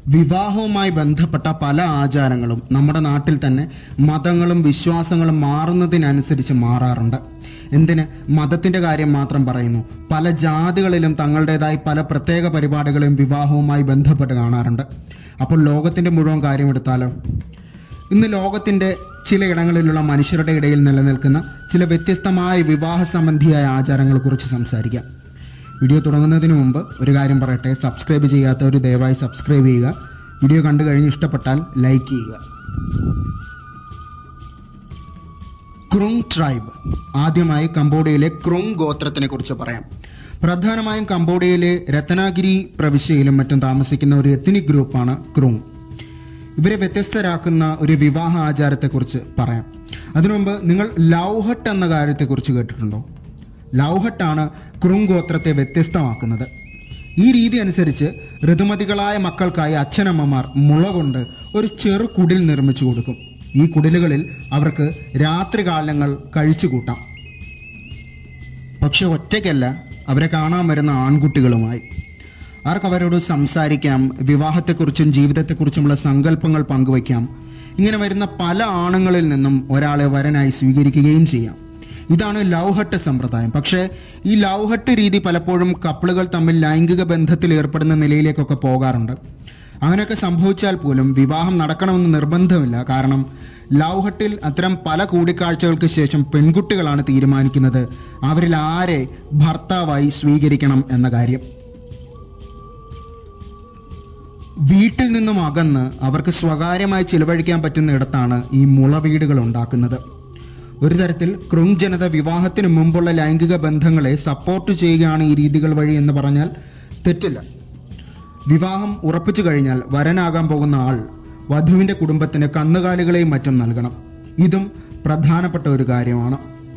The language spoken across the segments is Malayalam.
വിവാഹവുമായി ബന്ധപ്പെട്ട പല ആചാരങ്ങളും നമ്മുടെ നാട്ടിൽ തന്നെ മതങ്ങളും വിശ്വാസങ്ങളും മാറുന്നതിനനുസരിച്ച് മാറാറുണ്ട് എന്തിന് മതത്തിന്റെ കാര്യം മാത്രം പറയുന്നു പല ജാതികളിലും തങ്ങളുടേതായി പല പ്രത്യേക പരിപാടികളും വിവാഹവുമായി ബന്ധപ്പെട്ട് കാണാറുണ്ട് അപ്പോൾ ലോകത്തിന്റെ മുഴുവൻ കാര്യം എടുത്താലോ ഇന്ന് ലോകത്തിന്റെ ചിലയിടങ്ങളിലുള്ള മനുഷ്യരുടെ ഇടയിൽ നിലനിൽക്കുന്ന ചില വ്യത്യസ്തമായ വിവാഹ സംബന്ധിയായ ആചാരങ്ങളെക്കുറിച്ച് സംസാരിക്കാം വീഡിയോ തുടങ്ങുന്നതിന് മുമ്പ് ഒരു കാര്യം പറയട്ടെ സബ്സ്ക്രൈബ് ചെയ്യാത്തവർ ദയവായി സബ്സ്ക്രൈബ് ചെയ്യുക വീഡിയോ കണ്ടു കഴിഞ്ഞ് ഇഷ്ടപ്പെട്ടാൽ ലൈക്ക് ചെയ്യുക ക്രുങ് ട്രൈബ് ആദ്യമായി കംബോഡിയയിലെ ക്രുങ് ഗോത്രത്തിനെ കുറിച്ച് പറയാം പ്രധാനമായും കംബോഡിയയിലെ രത്നാഗിരി പ്രവിശ്യയിലും മറ്റും താമസിക്കുന്ന ഒരു എത്നിക് ഗ്രൂപ്പാണ് ക്രുങ് ഇവരെ വ്യത്യസ്തരാക്കുന്ന ഒരു വിവാഹ ആചാരത്തെക്കുറിച്ച് പറയാം അതിനുമുമ്പ് നിങ്ങൾ ലൗഹട്ട് എന്ന കാര്യത്തെക്കുറിച്ച് കേട്ടിട്ടുണ്ടോ ലൗഹട്ടാണ് ക്രുങ് ഗോത്രത്തെ വ്യത്യസ്തമാക്കുന്നത് ഈ രീതി അനുസരിച്ച് ഋതുമതികളായ മക്കൾക്കായി അച്ഛനമ്മമാർ മുള കൊണ്ട് ഒരു ചെറു കുടിൽ നിർമ്മിച്ചു കൊടുക്കും ഈ കുടിലുകളിൽ അവർക്ക് രാത്രികാലങ്ങൾ കഴിച്ചു കൂട്ടാം പക്ഷെ ഒറ്റയ്ക്കല്ല അവരെ കാണാൻ വരുന്ന ആൺകുട്ടികളുമായി അവർക്ക് അവരോട് സംസാരിക്കാം വിവാഹത്തെക്കുറിച്ചും ജീവിതത്തെക്കുറിച്ചുമുള്ള സങ്കല്പങ്ങൾ പങ്കുവയ്ക്കാം ഇങ്ങനെ വരുന്ന പല ആണുങ്ങളിൽ നിന്നും ഒരാളെ വരനായി സ്വീകരിക്കുകയും ചെയ്യാം ഇതാണ് ലൗഹട്ട് സമ്പ്രദായം പക്ഷേ ഈ ലൗഹട്ട് രീതി പലപ്പോഴും കപ്പിളുകൾ തമ്മിൽ ലൈംഗിക ബന്ധത്തിൽ ഏർപ്പെടുന്ന നിലയിലേക്കൊക്കെ പോകാറുണ്ട് അങ്ങനെയൊക്കെ സംഭവിച്ചാൽ പോലും വിവാഹം നടക്കണമെന്ന് നിർബന്ധമില്ല കാരണം ലൗഹട്ടിൽ അത്തരം പല കൂടിക്കാഴ്ചകൾക്ക് ശേഷം പെൺകുട്ടികളാണ് തീരുമാനിക്കുന്നത് അവരിൽ ആരെ ഭർത്താവായി സ്വീകരിക്കണം എന്ന കാര്യം വീട്ടിൽ നിന്നും അകന്ന് അവർക്ക് സ്വകാര്യമായി ചിലവഴിക്കാൻ പറ്റുന്ന ഇടത്താണ് ഈ മുള വീടുകൾ ഉണ്ടാക്കുന്നത് ഒരു തരത്തിൽ ക്രുങ് ജനത വിവാഹത്തിന് മുമ്പുള്ള ലൈംഗിക ബന്ധങ്ങളെ സപ്പോർട്ട് ചെയ്യുകയാണ് ഈ രീതികൾ വഴി എന്ന് പറഞ്ഞാൽ തെറ്റില്ല വിവാഹം ഉറപ്പിച്ചു കഴിഞ്ഞാൽ വരനാകാൻ പോകുന്ന ആൾ വധുവിന്റെ കുടുംബത്തിന് കന്നുകാലികളെയും മറ്റും നൽകണം ഇതും പ്രധാനപ്പെട്ട ഒരു കാര്യമാണ്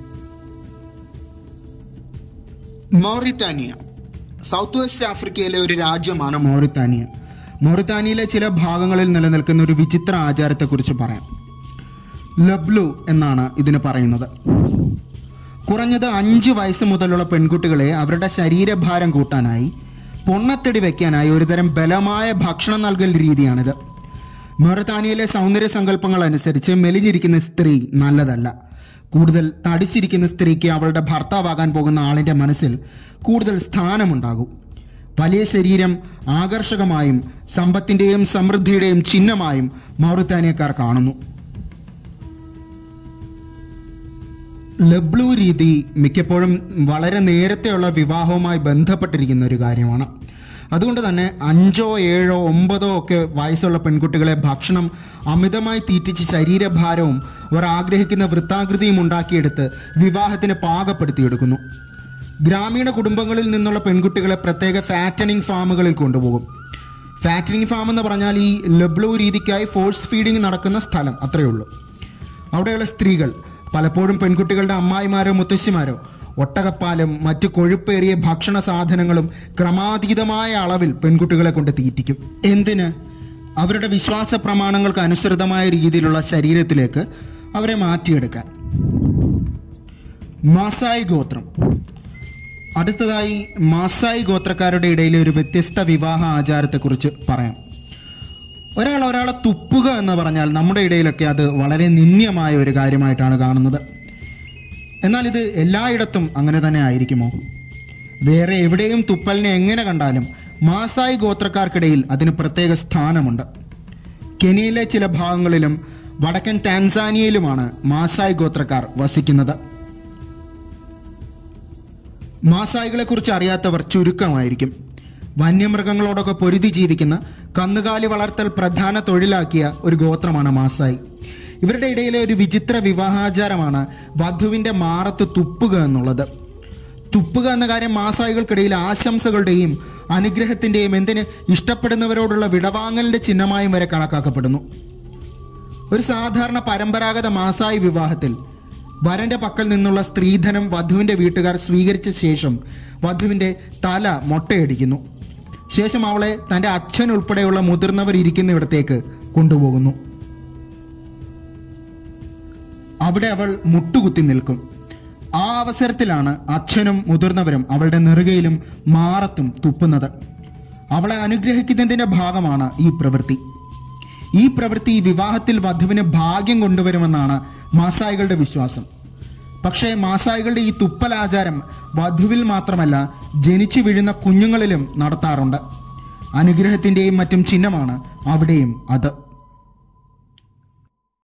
മോറിത്താനിയ സൗത്ത് വെസ്റ്റ് ആഫ്രിക്കയിലെ ഒരു രാജ്യമാണ് മോറിത്താനിയ മോറിത്താനിയയിലെ ചില ഭാഗങ്ങളിൽ നിലനിൽക്കുന്ന ഒരു വിചിത്ര ആചാരത്തെക്കുറിച്ച് പറയാം ലബ്ലു എന്നാണ് ഇതിന് പറയുന്നത് കുറഞ്ഞത് അഞ്ച് വയസ്സ് മുതലുള്ള പെൺകുട്ടികളെ അവരുടെ ശരീരഭാരം കൂട്ടാനായി പൊണ്ണത്തടി വെക്കാനായി ഒരുതരം ബലമായ ഭക്ഷണം നൽകൽ രീതിയാണിത് മൊറത്താനിയയിലെ സൗന്ദര്യ സങ്കല്പങ്ങൾ അനുസരിച്ച് മെലിഞ്ഞിരിക്കുന്ന സ്ത്രീ നല്ലതല്ല കൂടുതൽ തടിച്ചിരിക്കുന്ന സ്ത്രീക്ക് അവളുടെ ഭർത്താവാകാൻ പോകുന്ന ആളിന്റെ മനസ്സിൽ കൂടുതൽ സ്ഥാനമുണ്ടാകും വലിയ ശരീരം ആകർഷകമായും സമ്പത്തിന്റെയും സമൃദ്ധിയുടെയും ചിഹ്നമായും മൗറിത്താനിയക്കാർ കാണുന്നു ലബ്ലു രീതി മിക്കപ്പോഴും വളരെ നേരത്തെയുള്ള വിവാഹവുമായി ബന്ധപ്പെട്ടിരിക്കുന്ന ഒരു കാര്യമാണ് അതുകൊണ്ട് തന്നെ അഞ്ചോ ഏഴോ ഒമ്പതോ ഒക്കെ വയസ്സുള്ള പെൺകുട്ടികളെ ഭക്ഷണം അമിതമായി തീറ്റിച്ച് ശരീരഭാരവും അവർ ആഗ്രഹിക്കുന്ന വൃത്താകൃതിയും ഉണ്ടാക്കിയെടുത്ത് വിവാഹത്തിന് പാകപ്പെടുത്തിയെടുക്കുന്നു ഗ്രാമീണ കുടുംബങ്ങളിൽ നിന്നുള്ള പെൺകുട്ടികളെ പ്രത്യേക ഫാറ്റനിങ് ഫാമുകളിൽ കൊണ്ടുപോകും ഫാറ്റനിങ് ഫാം എന്ന് പറഞ്ഞാൽ ഈ ലബ്ലു രീതിക്കായി ഫോഴ്സ് ഫീഡിംഗ് നടക്കുന്ന സ്ഥലം അത്രയേ ഉള്ളൂ അവിടെയുള്ള സ്ത്രീകൾ പലപ്പോഴും പെൺകുട്ടികളുടെ അമ്മായിമാരോ മുത്തശ്ശിമാരോ ഒട്ടകപ്പാലും മറ്റു കൊഴുപ്പേറിയ ഭക്ഷണ സാധനങ്ങളും ക്രമാതീതമായ അളവിൽ പെൺകുട്ടികളെ കൊണ്ട് തീറ്റിക്കും എന്തിന് അവരുടെ വിശ്വാസ പ്രമാണങ്ങൾക്ക് അനുസൃതമായ രീതിയിലുള്ള ശരീരത്തിലേക്ക് അവരെ മാറ്റിയെടുക്കാൻ മാസായി ഗോത്രം അടുത്തതായി മാസായി ഗോത്രക്കാരുടെ ഇടയിലെ ഒരു വ്യത്യസ്ത വിവാഹ ആചാരത്തെക്കുറിച്ച് പറയാം ഒരാൾ ഒരാളെ തുപ്പുക എന്ന് പറഞ്ഞാൽ നമ്മുടെ ഇടയിലൊക്കെ അത് വളരെ നിന്ദ്യമായ ഒരു കാര്യമായിട്ടാണ് കാണുന്നത് എന്നാൽ ഇത് എല്ലായിടത്തും അങ്ങനെ തന്നെ ആയിരിക്കുമോ വേറെ എവിടെയും തുപ്പലിനെ എങ്ങനെ കണ്ടാലും മാസായി ഗോത്രക്കാർക്കിടയിൽ അതിന് പ്രത്യേക സ്ഥാനമുണ്ട് കെനിയയിലെ ചില ഭാഗങ്ങളിലും വടക്കൻ ടാൻസാനിയയിലുമാണ് മാസായി ഗോത്രക്കാർ വസിക്കുന്നത് മാസായികളെ കുറിച്ച് അറിയാത്തവർ ചുരുക്കമായിരിക്കും വന്യമൃഗങ്ങളോടൊക്കെ പൊരുതി ജീവിക്കുന്ന കന്നുകാലി വളർത്തൽ പ്രധാന തൊഴിലാക്കിയ ഒരു ഗോത്രമാണ് മാസായി ഇവരുടെ ഇടയിലെ ഒരു വിചിത്ര വിവാഹാചാരമാണ് വധുവിന്റെ മാറത്ത് തുപ്പുക എന്നുള്ളത് തുപ്പുക എന്ന കാര്യം മാസായികൾക്കിടയിൽ ആശംസകളുടെയും അനുഗ്രഹത്തിന്റെയും എന്തിന് ഇഷ്ടപ്പെടുന്നവരോടുള്ള വിടവാങ്ങലിന്റെ ചിഹ്നമായും വരെ കണക്കാക്കപ്പെടുന്നു ഒരു സാധാരണ പരമ്പരാഗത മാസായി വിവാഹത്തിൽ വരന്റെ പക്കൽ നിന്നുള്ള സ്ത്രീധനം വധുവിന്റെ വീട്ടുകാർ സ്വീകരിച്ച ശേഷം വധുവിന്റെ തല മൊട്ടയടിക്കുന്നു ശേഷം അവളെ തന്റെ അച്ഛൻ ഉൾപ്പെടെയുള്ള മുതിർന്നവർ ഇരിക്കുന്നിടത്തേക്ക് കൊണ്ടുപോകുന്നു അവിടെ അവൾ മുട്ടുകുത്തി നിൽക്കും ആ അവസരത്തിലാണ് അച്ഛനും മുതിർന്നവരും അവളുടെ നെറുകയിലും മാറത്തും തുപ്പുന്നത് അവളെ അനുഗ്രഹിക്കുന്നതിന്റെ ഭാഗമാണ് ഈ പ്രവൃത്തി ഈ പ്രവൃത്തി വിവാഹത്തിൽ വധുവിന് ഭാഗ്യം കൊണ്ടുവരുമെന്നാണ് മാസായികളുടെ വിശ്വാസം പക്ഷേ മാസായികളുടെ ഈ തുപ്പലാചാരം വധുവിൽ മാത്രമല്ല ജനിച്ചു വീഴുന്ന കുഞ്ഞുങ്ങളിലും നടത്താറുണ്ട് അനുഗ്രഹത്തിന്റെയും മറ്റും ചിഹ്നമാണ് അവിടെയും അത്